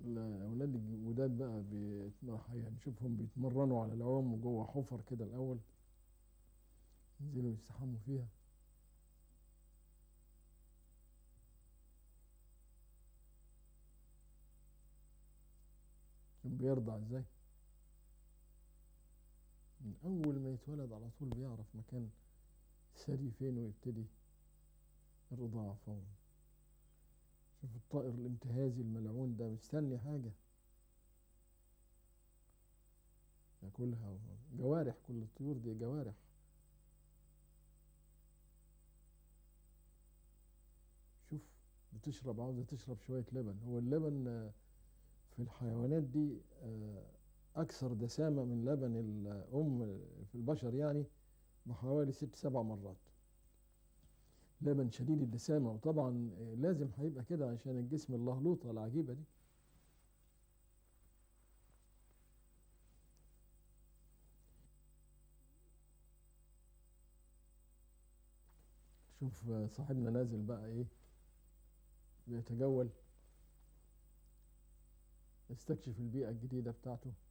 الأولاد الجداد بقى بيتم- هنشوفهم بيتمرنوا على العوم جوه حفر كده الأول ينزلوا يستحموا فيها شوف بيرضع ازاي من أول ما يتولد على طول بيعرف مكان الثدي فين ويبتدي الرضاعة فورا شوف الطائر الانتهازي الملعون ده مستني حاجة ياكلها جوارح كل الطيور دي جوارح شوف بتشرب عاوزة تشرب شوية لبن هو اللبن آه، في الحيوانات دي آه، أكثر دسامة من لبن الأم في البشر يعني بحوالي ست سبع مرات لبن شديد الدسامة وطبعا آه، لازم هيبقى كده عشان الجسم اللهلوطة العجيبة دي شوف آه، صاحبنا نازل بقى ايه بيتجول يستكشف البيئة الجديدة بتاعته